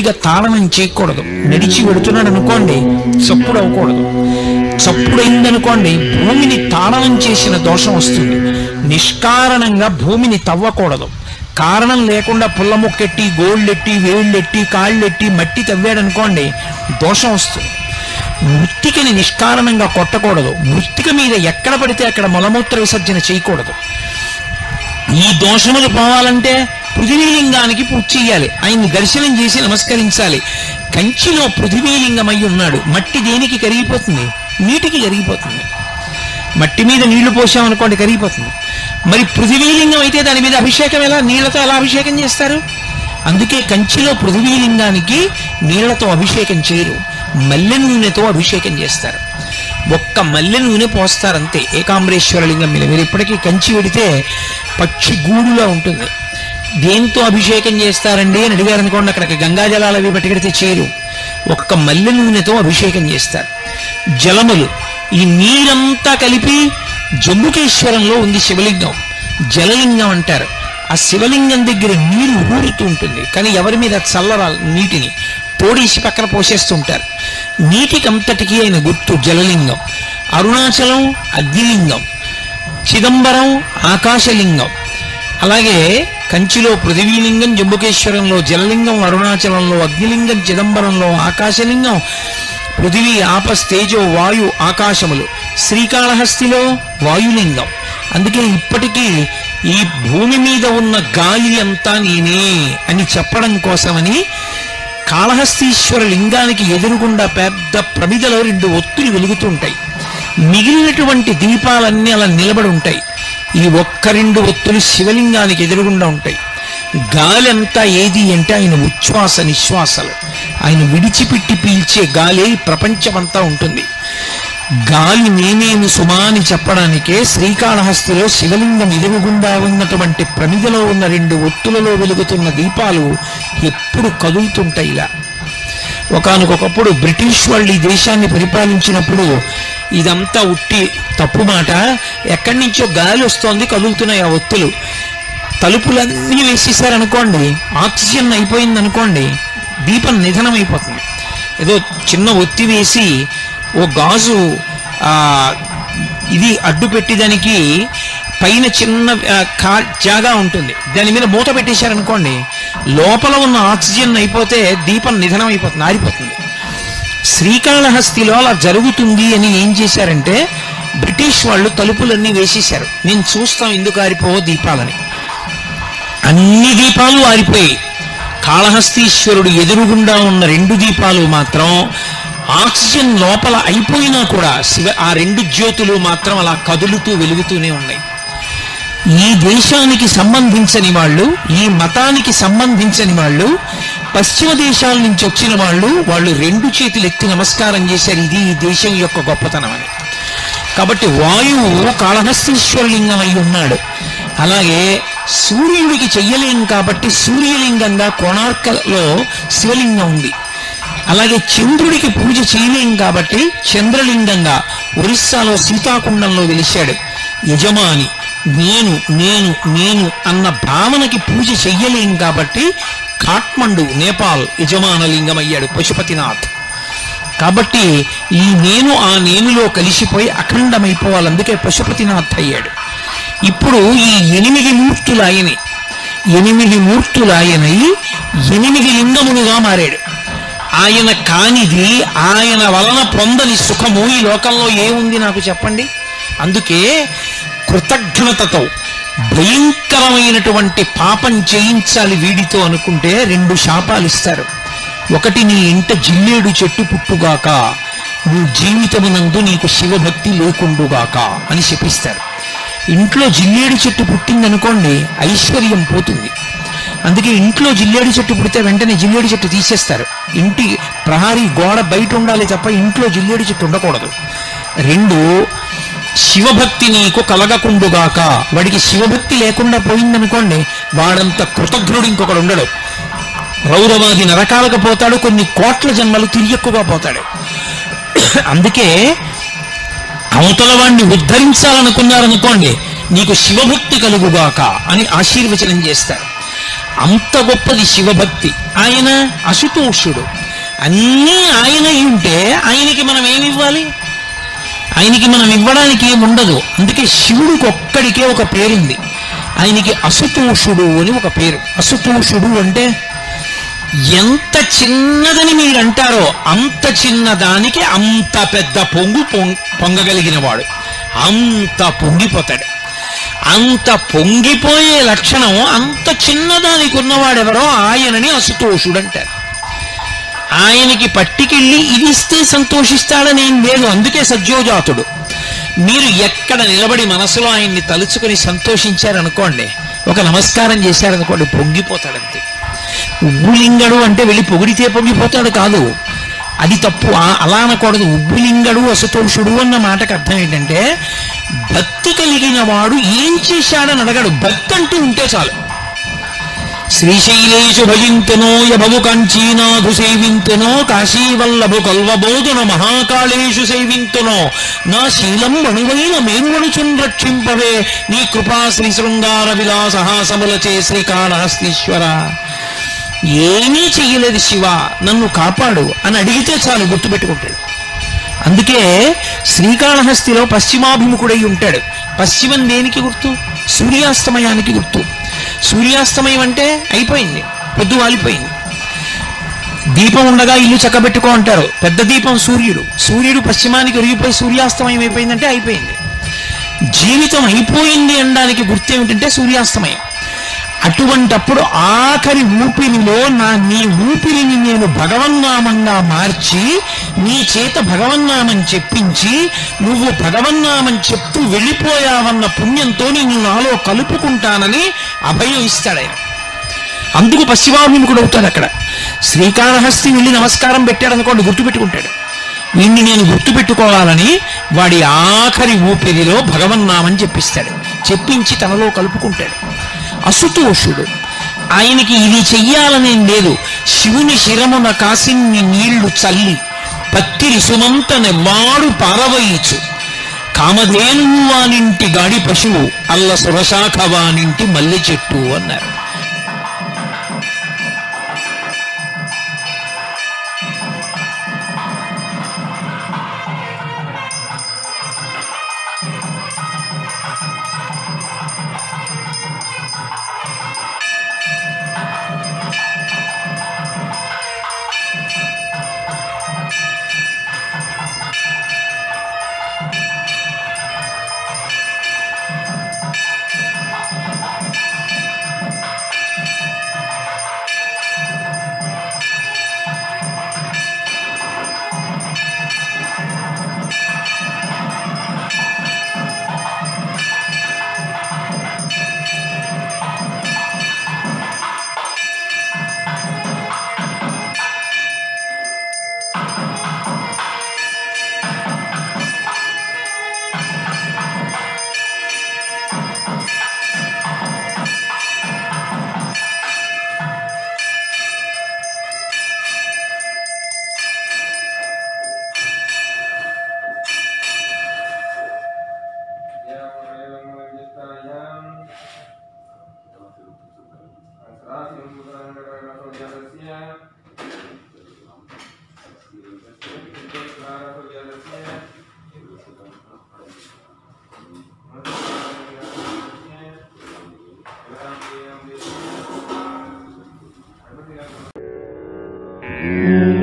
గట్టిగా తాళనం చేయకూడదు నడిచి వెడుతున్నాడు అనుకోండి చప్పుడు అవ్వకూడదు చప్పుడైందనుకోండి భూమిని తాళనం చేసిన దోషం వస్తుంది నిష్కారణంగా భూమిని తవ్వకూడదు కారణం లేకుండా పుల్ల ముక్కెట్టి గోళ్ళెట్టి వేళ్ళెట్టి కాళ్ళెట్టి మట్టి తవ్వాడనుకోండి దోషం వస్తుంది మృత్తికని నిష్కారణంగా కొట్టకూడదు మృత్తిక మీద ఎక్కడ పడితే అక్కడ మలమూత్ర విసర్జన చేయకూడదు ఈ దోషములు పోవాలంటే పృథివీలింగానికి పూజ చేయాలి ఆయన్ని దర్శనం చేసి నమస్కరించాలి కంచిలో పృథివీలింగమై ఉన్నాడు మట్టి దేనికి కరిగిపోతుంది నీటికి కరిగిపోతుంది మట్టి మీద నీళ్లు పోసామనుకోండి కరిగిపోతుంది మరి పృథివీలింగం అయితే దాని మీద అభిషేకం ఎలా నీళ్లతో ఎలా అభిషేకం చేస్తారు అందుకే కంచిలో పృథివీలింగానికి నీళ్లతో అభిషేకం చేయరు మల్లె నూనెతో అభిషేకం చేస్తారు ఒక్క మల్లె నూనె పోస్తారంతే ఏకాంబరేశ్వర లింగం మీద మీరు ఇప్పటికీ కంచి వెడితే పక్షి గూడులా ఉంటుంది దేంతో అభిషేకం చేస్తారండి అని అడిగారు అనుకోండి అక్కడికి గంగా జలాలు అవి పట్టుకెడితే చేరు ఒక్క మల్లె నూనెతో అభిషేకం చేస్తారు జలములు ఈ నీరంతా కలిపి జంబుకేశ్వరంలో ఉంది శివలింగం జలలింగం అంటారు ఆ శివలింగం దగ్గర నీరు ఊరుతూ ఉంటుంది కానీ ఎవరి మీద చల్లరా నీటిని తోడేసి పక్కన పోసేస్తుంటారు నీటికంతటికి అయిన గుర్తు జలలింగం అరుణాచలం అగ్నిలింగం చిదంబరం ఆకాశలింగం అలాగే కంచిలో పృథివీలింగం జంబుకేశ్వరంలో జలలింగం అరుణాచలంలో అగ్నిలింగం చిదంబరంలో ఆకాశలింగం పృథివీ ఆపస్ తేజో వాయు ఆకాశములు శ్రీకాళహస్తిలో వాయులింగం అందుకే ఇప్పటికీ ఈ భూమి మీద ఉన్న గాలి అంతా నేనే అని చెప్పడం కోసమని కాళహస్తీశ్వర లింగానికి ఎదురుగుండా పెద్ద ప్రమిదలో రెండు ఒత్తులు వెలుగుతుంటాయి మిగిలినటువంటి దీపాలన్నీ అలా నిలబడి ఉంటాయి ఈ ఒక్క రెండు ఒత్తులు శివలింగానికి ఎదురుగుండా ఉంటాయి గాలి అంతా ఏది అంటే ఆయన ఉచ్ఛ్వాస నిశ్వాసలు ఆయన విడిచిపెట్టి పీల్చే గాలి ప్రపంచమంతా ఉంటుంది గాలి నేనేను సుమా అని చెప్పడానికే శ్రీకాళహస్తిలో శివలింగం ఎదురుగుండా ఉన్నటువంటి ప్రమిదలో ఉన్న రెండు ఒత్తులలో వెలుగుతున్న దీపాలు ఎప్పుడు కదులుతుంటాయి ఇలా ఒకానొకప్పుడు బ్రిటిష్ వాళ్ళు ఈ దేశాన్ని పరిపాలించినప్పుడు ఇదంతా ఉట్టి తప్పు మాట ఎక్కడి నుంచో గాలి వస్తోంది కదులుతున్నాయి ఆ ఒత్తులు తలుపులన్నీ వేసేసారనుకోండి ఆక్సిజన్ అయిపోయింది అనుకోండి దీపం నిధనం అయిపోతుంది ఏదో చిన్న ఒత్తి వేసి ఓ గాజు ఆ ఇది అడ్డు పెట్టేదానికి పైన చిన్న ఆ, కా జాగా ఉంటుంది దాని మీద మూత పెట్టేశారనుకోండి లోపల ఉన్న ఆక్సిజన్ అయిపోతే దీపం నిధనం అయిపోతుంది ఆరిపోతుంది శ్రీకాళహస్తిలో అలా జరుగుతుంది అని ఏం చేశారంటే బ్రిటిష్ వాళ్ళు తలుపులన్నీ వేసేశారు నేను చూస్తాం ఎందుకు ఆరిపోవో దీపాలని అన్ని దీపాలు ఆరిపోయి కాళహస్తీశ్వరుడు ఎదురుగుండా ఉన్న రెండు దీపాలు మాత్రం ఆక్సిజన్ లోపల అయిపోయినా కూడా శివ ఆ రెండు జ్యోతులు మాత్రం అలా కదులుతూ వెలుగుతూనే ఉన్నాయి ఈ దేశానికి సంబంధించని వాళ్ళు ఈ మతానికి సంబంధించని వాళ్ళు పశ్చిమ దేశాల నుంచి వచ్చిన వాళ్ళు వాళ్ళు రెండు చేతులు ఎత్తి నమస్కారం చేశారు ఇది ఈ దేశం యొక్క గొప్పతనం అని కాబట్టి వాయువు కాళహస్తీశ్వరలింగం అయి ఉన్నాడు అలాగే సూర్యుడికి చెయ్యలేం కాబట్టి సూర్యలింగంగా కోణార్కలో శివలింగం ఉంది అలాగే చంద్రుడికి పూజ చేయలేం కాబట్టి చంద్రలింగంగా ఒరిస్సాలో సీతాకుండంలో వెలిశాడు యజమాని నేను నేను నేను అన్న భావనకి పూజ చెయ్యలేం కాబట్టి కాట్మండు నేపాల్ యజమాన లింగం అయ్యాడు పశుపతినాథ్ కాబట్టి ఈ నేను ఆ నేనులో కలిసిపోయి అఖండమైపోవాలి అందుకే పశుపతినాథ్ అయ్యాడు ఇప్పుడు ఈ ఎనిమిది మూర్తులు ఆయనే ఎనిమిది మూర్తులు ఆయనై ఎనిమిది లింగములుగా మారాడు ఆయన కానిది ఆయన వలన పొందని సుఖము ఈ లోకంలో ఏముంది నాకు చెప్పండి అందుకే కృతజ్ఞతతో భయంకరమైనటువంటి పాపం చేయించాలి వీడితో అనుకుంటే రెండు శాపాలు ఇస్తారు ఒకటి నీ ఇంట జిల్లేడు చెట్టు పుట్టుగాక నీ జీవితమునందు నీకు శివభక్తి లేకుండుగాక అని శపిస్తారు ఇంట్లో జిల్లేడు చెట్టు పుట్టిందనుకోండి ఐశ్వర్యం పోతుంది అందుకే ఇంట్లో జిల్లేడు చెట్టు పుడితే వెంటనే జిల్లేడు చెట్టు తీసేస్తారు ఇంటి ప్రహారీ గోడ బయట ఉండాలి తప్ప ఇంట్లో జిల్లేడు చెట్టు ఉండకూడదు రెండు శివభక్తి నీకు కలగకుండుగాక వాడికి శివభక్తి లేకుండా పోయిందనుకోండి వాడంత కృతజ్ఞుడు ఇంకొకడు ఉండడు రౌరవాది నరకాలకు పోతాడు కొన్ని కోట్ల జన్మలు తిరియక్కుగా పోతాడు అందుకే అవతల వాణ్ణి ఉద్ధరించాలనుకున్నారనుకోండి నీకు శివభక్తి కలుగుగాక అని ఆశీర్వచనం చేస్తారు అంత గొప్పది శివభక్తి ఆయన అశుతోషుడు అన్నీ ఆయన అయి ఉంటే ఆయనకి మనం ఏమి ఇవ్వాలి ఆయనకి మనం ఇవ్వడానికి ఏమి ఉండదు అందుకే శివుడికి ఒక్కడికే ఒక పేరుంది ఆయనకి అసుతోషుడు అని ఒక పేరు అసుతోషుడు అంటే ఎంత చిన్నదని మీరు అంటారో అంత చిన్నదానికి అంత పెద్ద పొంగు పొంగ్ పొంగగలిగిన వాడు అంత పొంగిపోతాడు అంత పొంగిపోయే లక్షణం అంత చిన్నదానికి ఉన్నవాడెవరో ఆయనని అసుతోషుడు అంటారు ఆయనకి పట్టికెళ్ళి ఇది ఇస్తే సంతోషిస్తాడని ఏం లేదు అందుకే సజ్జోజాతుడు మీరు ఎక్కడ నిలబడి మనసులో ఆయన్ని తలుచుకుని సంతోషించారనుకోండి ఒక నమస్కారం చేశారనుకోండి పొంగిపోతాడంతే ఉబ్బులింగడు అంటే వెళ్ళి పొగిడితే పొంగిపోతాడు కాదు అది తప్పు ఆ- అలా అనకూడదు ఉబ్బులింగడు అసతోషుడు అన్న మాటకు అర్థం ఏంటంటే భక్తి కలిగిన వాడు ఏం చేశాడని అడగడు భక్తి అంటూ ఉంటే చాలు శ్రీశైలేషు భజింతునో యభవు కంచీనాథు సేవింతునో కాశీవల్లభు కల్వబోధున మహాకాళేషు సేవింతునో నా శీలం వణువైన మేరువణుచున్ రక్షింపవే నీ కృపా శ్రీ శృంగార విలాసహాసములచే శ్రీకాళహస్తీశ్వర ఏమీ చెయ్యలేదు శివ నన్ను కాపాడు అని అడిగితే చాలు గుర్తుపెట్టుకుంటాడు అందుకే శ్రీకాళహస్తిలో పశ్చిమాభిముఖుడై ఉంటాడు పశ్చిమం దేనికి గుర్తు సూర్యాస్తమయానికి గుర్తు సూర్యాస్తమయం అంటే అయిపోయింది పొద్దు వాలిపోయింది దీపం ఉండగా ఇల్లు చక్కబెట్టుకో అంటారు పెద్ద దీపం సూర్యుడు సూర్యుడు పశ్చిమానికి ఒరిగిపోయి సూర్యాస్తమయం అయిపోయిందంటే అయిపోయింది జీవితం అయిపోయింది అనడానికి గుర్తు ఏమిటంటే సూర్యాస్తమయం అటువంటప్పుడు ఆఖరి ఊపిరిలో నా నీ ఊపిరిని నేను భగవన్నామంగా మార్చి నీ చేత భగవన్నామం చెప్పించి నువ్వు భగవన్నామం చెప్తూ వెళ్ళిపోయావన్న పుణ్యంతో నిన్ను నాలో కలుపుకుంటానని అభయం ఇస్తాడు ఆయన అందుకు పశ్చిమాభిముఖుడు అవుతాడు అక్కడ శ్రీకాళహస్తి వెళ్ళి నమస్కారం పెట్టాడు అనుకోండి గుర్తుపెట్టుకుంటాడు వీణ్ణి నేను గుర్తుపెట్టుకోవాలని వాడి ఆఖరి ఊపిరిలో భగవన్నామని చెప్పిస్తాడు చెప్పించి తనలో కలుపుకుంటాడు అసుతోషుడు ఆయనకి ఇది చెయ్యాలనేం లేదు శివుని శిరమున కాసిన్ని నీళ్లు చల్లి పత్తిరి సుమంత నెవ్వాడు పారవయించు కామధేనువు వానింటి గాడి పశువు అల్ల సురశాఖ వానింటి మల్లె చెట్టు అన్నారు Thank